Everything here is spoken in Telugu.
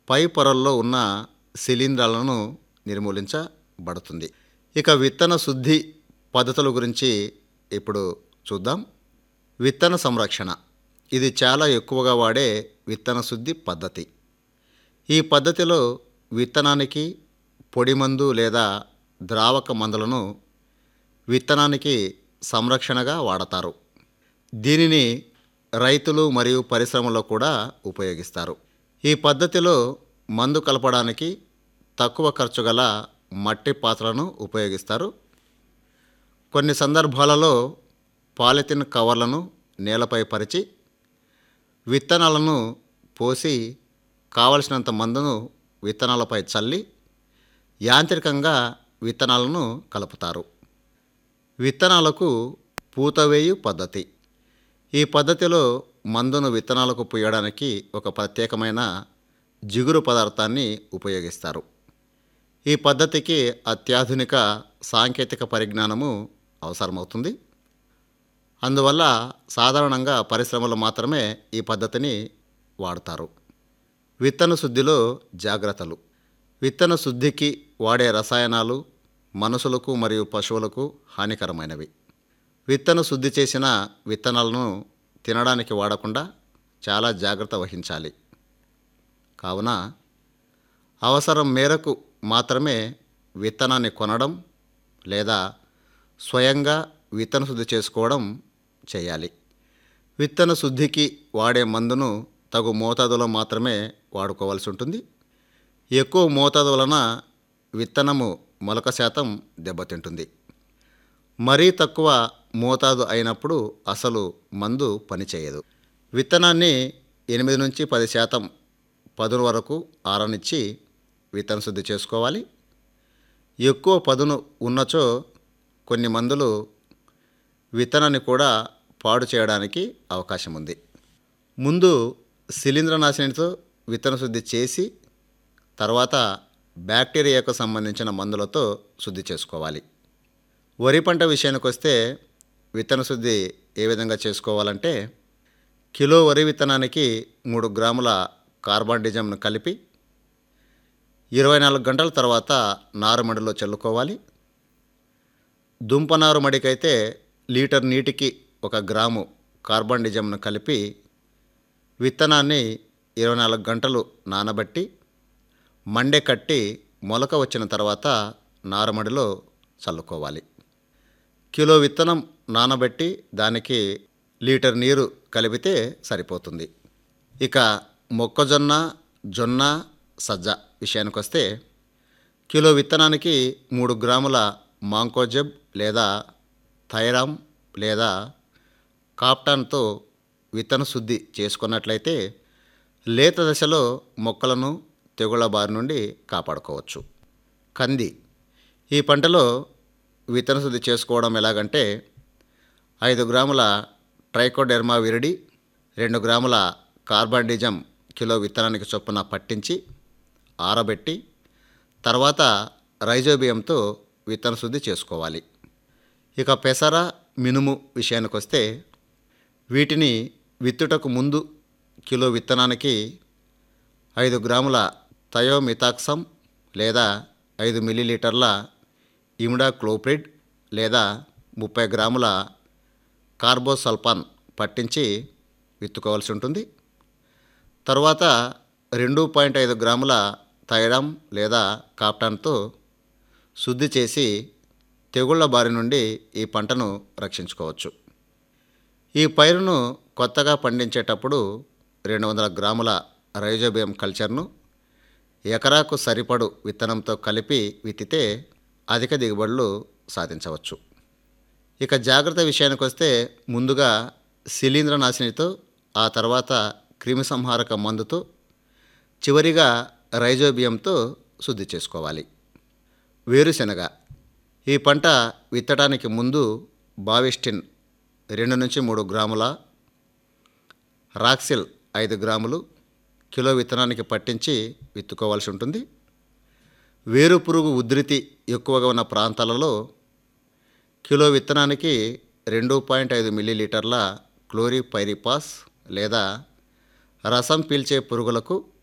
పై పొరల్లో ఉన్న శిలీంధ్రాలను నిర్మూలించబడుతుంది ఇక విత్తన శుద్ధి పద్ధతుల గురించి ఇప్పుడు చూద్దాం విత్తన సంరక్షణ ఇది చాలా ఎక్కువగా వాడే విత్తన శుద్ధి పద్ధతి ఈ పద్ధతిలో విత్తనానికి పొడి మందు లేదా ద్రావక మందులను విత్తనానికి సంరక్షణగా వాడతారు దీనిని రైతులు మరియు పరిశ్రమలో కూడా ఉపయోగిస్తారు ఈ పద్ధతిలో మందు కలపడానికి తక్కువ ఖర్చు గల మట్టి పాత్రలను ఉపయోగిస్తారు కొన్ని సందర్భాలలో పాలిథిన్ కవర్లను నేలపై పరిచి విత్తనాలను పోసి కావలసినంత మందును విత్తనాలపై చల్లి యాంత్రికంగా విత్తనాలను కలుపుతారు విత్తనాలకు పూతవేయు పద్ధతి ఈ పద్ధతిలో మందును విత్తనాలకు పూయడానికి ఒక ప్రత్యేకమైన జిగురు పదార్థాన్ని ఉపయోగిస్తారు ఈ పద్ధతికి అత్యాధునిక సాంకేతిక పరిజ్ఞానము అవసరమవుతుంది అందువల్ల సాధారణంగా పరిశ్రమలు మాత్రమే ఈ పద్ధతిని వాడతారు విత్తన శుద్ధిలో జాగ్రత్తలు విత్తన శుద్ధికి వాడే రసాయనాలు మనుషులకు మరియు పశువులకు హానికరమైనవి విత్తన శుద్ధి చేసిన విత్తనాలను తినడానికి వాడకుండా చాలా జాగ్రత్త వహించాలి కావున అవసరం మేరకు మాత్రమే విత్తనాన్ని కొనడం లేదా స్వయంగా విత్తన శుద్ధి చేసుకోవడం చేయాలి విత్తన శుద్ధికి వాడే మందును తగు మోతాదులో మాత్రమే వాడుకోవాల్సి ఉంటుంది ఎక్కువ మోతాదు వలన విత్తనము మొలక శాతం దెబ్బతింటుంది మరీ తక్కువ మోతాదు అయినప్పుడు అసలు మందు పనిచేయదు విత్తనాన్ని ఎనిమిది నుంచి పది శాతం పదును వరకు ఆరనిచ్చి విత్తన శుద్ధి చేసుకోవాలి ఎక్కువ పదును ఉన్నచో కొన్ని మందులు విత్తనాన్ని కూడా పాడు చేయడానికి అవకాశం ఉంది ముందు శిలీంద్రనాశినితో విత్తన శుద్ధి చేసి తర్వాత బ్యాక్టీరియాకు సంబంధించిన మందులతో శుద్ధి చేసుకోవాలి వరి పంట విషయానికి వస్తే విత్తన శుద్ధి ఏ విధంగా చేసుకోవాలంటే కిలో వరి విత్తనానికి మూడు గ్రాముల కార్బన్ డిజమ్ను కలిపి ఇరవై నాలుగు గంటల తర్వాత నారుమడిలో చల్లుకోవాలి దుంపనారు మడికైతే లీటర్ నీటికి ఒక గ్రాము కార్బన్ డిజమ్ను కలిపి విత్తనాన్ని ఇరవై నాలుగు గంటలు నానబెట్టి మండే కట్టి మొలక వచ్చిన తర్వాత నారుమడిలో చల్లుకోవాలి కిలో విత్తనం నానబెట్టి దానికి లీటర్ నీరు కలిపితే సరిపోతుంది ఇక మొక్కజొన్న జొన్న సజ్జ విషయానికి వస్తే కిలో విత్తనానికి మూడు గ్రాముల మాంకోజెబ్ లేదా థైరామ్ లేదా కాప్టాన్తో విత్తన శుద్ధి చేసుకున్నట్లయితే లేత దశలో మొక్కలను తెగుళ్ళ బారి నుండి కాపాడుకోవచ్చు కంది ఈ పంటలో విత్తన శుద్ధి చేసుకోవడం ఎలాగంటే ఐదు గ్రాముల ట్రైకోడెర్మా విరిడి రెండు గ్రాముల కార్బాండిజం కిలో విత్తనానికి చొప్పున పట్టించి ఆరబెట్టి తర్వాత రైజోబియంతో విత్తన శుద్ధి చేసుకోవాలి ఇక పెసర మినుము విషయానికి వస్తే వీటిని విత్తుటకు ముందు కిలో విత్తనానికి ఐదు గ్రాముల థయోమితాక్సమ్ లేదా ఐదు మిల్లీలీటర్ల ఇమిడాక్లోప్రిడ్ లేదా ముప్పై గ్రాముల కార్బోసల్ఫాన్ పట్టించి విత్తుకోవాల్సి ఉంటుంది తర్వాత రెండు పాయింట్ ఐదు గ్రాముల థైరామ్ లేదా కాప్టాన్తో శుద్ధి చేసి తెగుళ్ల బారి నుండి ఈ పంటను రక్షించుకోవచ్చు ఈ పైరును కొత్తగా పండించేటప్పుడు రెండు వందల గ్రాముల రైజోబియం కల్చర్ను ఎకరాకు సరిపడు విత్తనంతో కలిపి విత్తితే అధిక దిగుబడులు సాధించవచ్చు ఇక జాగ్రత్త విషయానికి వస్తే ముందుగా శిలీంద్రనాశినితో ఆ తర్వాత క్రిమిసంహారక మందుతో చివరిగా రైజోబియంతో శుద్ధి చేసుకోవాలి వేరుశెనగ ఈ పంట విత్తడానికి ముందు బావిస్టిన్ రెండు నుంచి మూడు గ్రాముల రాక్సిల్ ఐదు గ్రాములు కిలో విత్తనానికి పట్టించి విత్తుకోవాల్సి ఉంటుంది వేరు పురుగు ఉధృతి ఎక్కువగా ఉన్న ప్రాంతాలలో కిలో విత్తనానికి రెండు పాయింట్ ఐదు మిల్లీలీటర్ల క్లోరిపైరిపాస్ లేదా రసం పీల్చే పురుగులకు